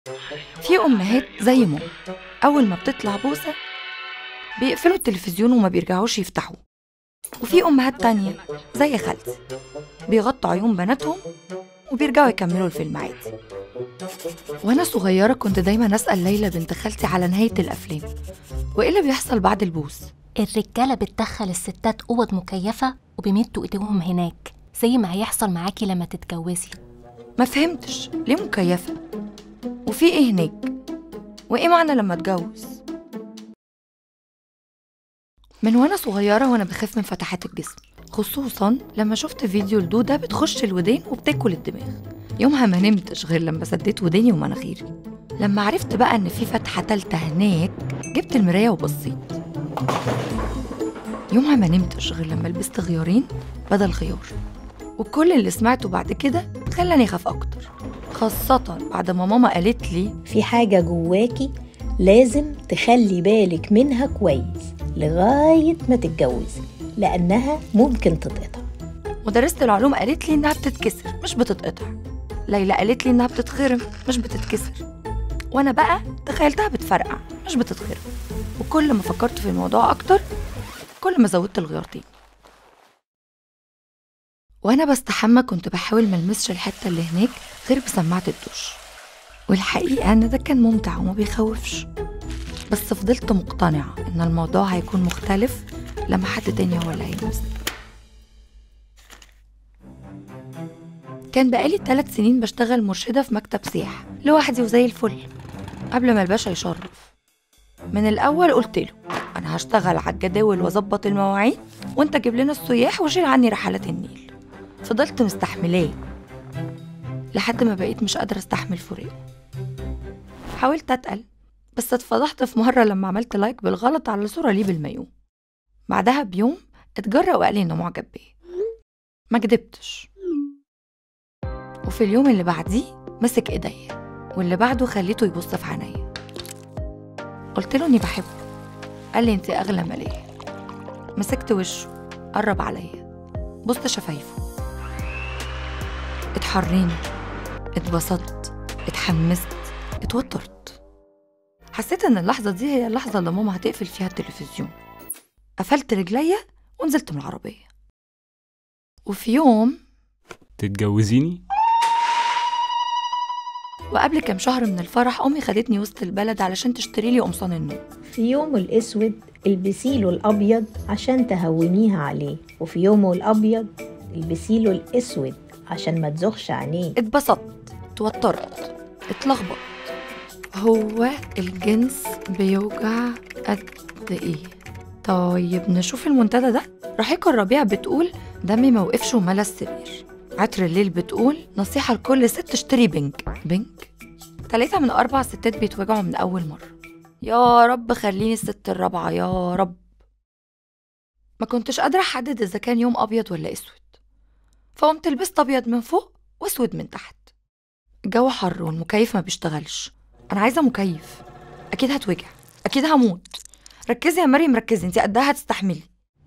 في أمهات زي ماما أول ما بتطلع بوسة بيقفلوا التلفزيون وما بيرجعوش يفتحوه وفي أمهات تانية زي خالتي بيغطوا عيون بناتهم وبيرجعوا يكملوا الفيلم عادي وأنا صغيرة كنت دايما أسأل ليلى بنت خالتي على نهاية الأفلام وإيه اللي بيحصل بعد البوس الرجالة بتدخل الستات أوض مكيفة وبيمدوا إيديهم هناك زي ما هيحصل معاكي لما تتجوزي ما فهمتش ليه مكيفة وفي إيه هناك وإيه معنى لما أتجوز من وأنا صغيرة وأنا بخاف من فتحات الجسم خصوصا لما شفت فيديو لدودة بتخش الودان وبتاكل الدماغ يومها ما نمتش غير لما سديت وداني ومناخيري لما عرفت بقى إن في فتحة تالتة هناك جبت المراية وبصيت يومها ما نمتش غير لما لبست غيارين بدل خيار وكل اللي سمعته بعد كده خلاني أخاف أكتر خاصة بعد ما ماما قالت لي في حاجة جواكي لازم تخلي بالك منها كويس لغاية ما تتجوزي لأنها ممكن تتقطع مدرسة العلوم قالت لي إنها بتتكسر مش بتتقطع ليلى قالت لي إنها بتتخرم مش بتتكسر وأنا بقى تخيلتها بتفرقع مش بتتخرم وكل ما فكرت في الموضوع أكتر كل ما زودت الغيارتين وأنا بستحمى كنت بحاول ملمسش الحتة اللي هناك غير بسماعة الدش والحقيقة إن ده كان ممتع وما بيخوفش بس فضلت مقتنعة إن الموضوع هيكون مختلف لما حد تاني هو اللي هيلمسني كان بقالي ثلاث سنين بشتغل مرشدة في مكتب سياحة لوحدي وزي الفل قبل ما الباشا يشرف من الأول قلت له أنا هشتغل على الجداول وأظبط المواعيد وأنت جيب لنا السياح وشيل عني رحلات النيل فضلت مستحملاه لحد ما بقيت مش قادرة استحمل فراقه حاولت أتقل بس اتفضحت في مرة لما عملت لايك بالغلط على صورة ليه بالمايو بعدها بيوم اتجرأ وقال لي إنه معجب بيا ما كدبتش وفي اليوم اللي بعديه مسك ايديا واللي بعده خليته يبص في عينيا قلت له اني بحبه قال لي انت اغلى ما ليا مسكت وشه قرب عليا بصت شفايفه اتحرينا اتبسطت اتحمست اتوترت حسيت ان اللحظة دي هي اللحظة اللي ماما هتقفل فيها التلفزيون قفلت رجليا ونزلت من العربية وفي يوم تتجوزيني وقبل كام شهر من الفرح أمي خدتني وسط البلد علشان تشتري لي قمصان النوم في يومه الأسود البسيله الأبيض عشان تهونيها عليه وفي يومه الأبيض البسيله الأسود عشان ما تزخش عينيه اتبسطت اتوترت اتلخبط هو الجنس بيوجع قد ايه طيب نشوف المنتدى ده رحيقة الربيع بتقول دمي ما وقفش وملا السرير عطر الليل بتقول نصيحة لكل ست تشتري بنك بنك تلاتة من أربع ستات بيتوجعوا من أول مرة يا رب خليني الست الرابعة يا رب ما كنتش قادرة أحدد إذا كان يوم أبيض ولا أسود فقمت لبست أبيض من فوق وأسود من تحت الجو حر والمكيف ما بيشتغلش أنا عايزة مكيف أكيد هتوجع أكيد هموت ركزي يا مريم ركزي انت قدها هتستحملي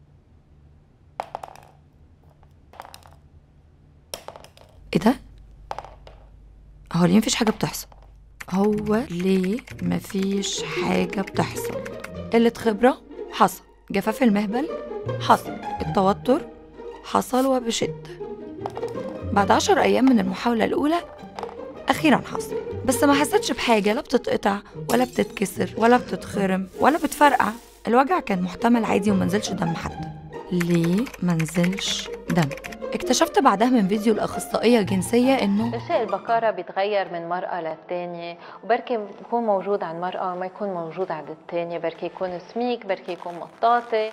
ايه ده هو ليه مفيش حاجه بتحصل هو ليه مفيش حاجه بتحصل قله خبره حصل جفاف المهبل حصل التوتر حصل وبشده بعد عشر ايام من المحاوله الاولى اخيرا حصل بس ما حسيتش بحاجه لا بتتقطع ولا بتتكسر ولا بتتخرم ولا بتفرقع الوجع كان محتمل عادي ومنزلش دم حتى ليه منزلش دم اكتشفت بعدها من فيديو الأخصائية الجنسية إنه غشاء البكارة بيتغير من مرأة للتانية وبركي يكون موجود عند مرأة وما يكون موجود عند التانية بركي يكون سميك بركي يكون مطاطي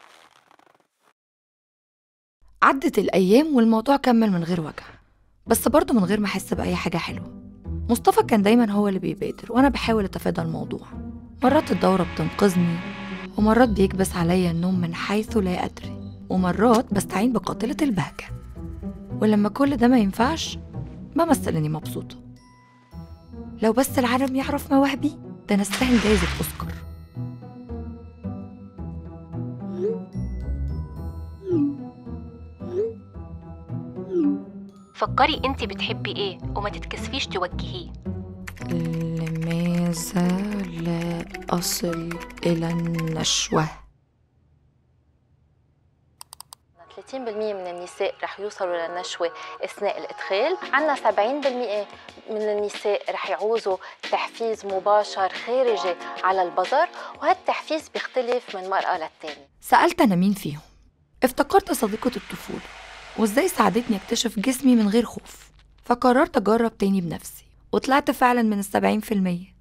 عدت الأيام والموضوع كمل من غير وجع بس برضه من غير ما أحس بأي حاجة حلوة مصطفى كان دايما هو اللي بيبادر وأنا بحاول أتفادى الموضوع مرات الدورة بتنقذني ومرات بيكبس عليا النوم من حيث لا أدري ومرات بستعين بقاتلة البهجة ولما كل ده ما ينفعش بمثل إني مبسوطة لو بس العالم يعرف مواهبي ده أنا أستاهل جايزة أوسكار فكري انت بتحبي ايه وما تتكسفيش توجهيه اللي سلا أصل إلى النشوة 30% من النساء رح يوصلوا للنشوة أثناء الإدخال عنا 70% من النساء رح يعوزوا تحفيز مباشر خارجي على البظر وهالتحفيز بيختلف من مرأة للتانية سألت أنا مين فيهم افتكرت صديقة الطفولة وإزاي ساعدتني أكتشف جسمي من غير خوف فقررت أجرب تاني بنفسي وطلعت فعلا من السبعين في المية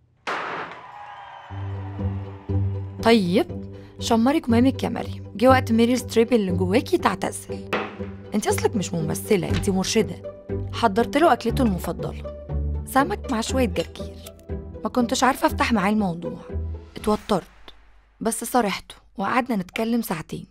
طيب شمري كمامك يا مريم جه وقت ميري ستريب اللي جواكي تعتزل انت اصلك مش ممثلة انت مرشدة حضرت له أكلته المفضلة سمك مع شوية جرجير ما كنتش عارفة أفتح معاه الموضوع اتوترت بس صارحته وقعدنا نتكلم ساعتين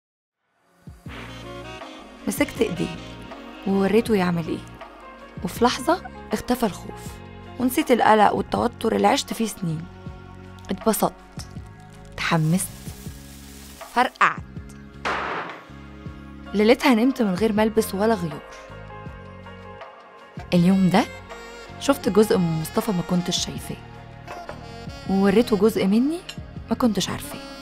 مسكت ايديه ووريته يعمل ايه وفي لحظة اختفى الخوف ونسيت القلق والتوتر اللي عشت فيه سنين اتبسطت اتحمست فرقعت ليلتها نمت من غير ملبس ولا غيور اليوم ده شفت جزء من مصطفى ما كنتش شايفاه ووريته جزء مني ما كنتش عارفاه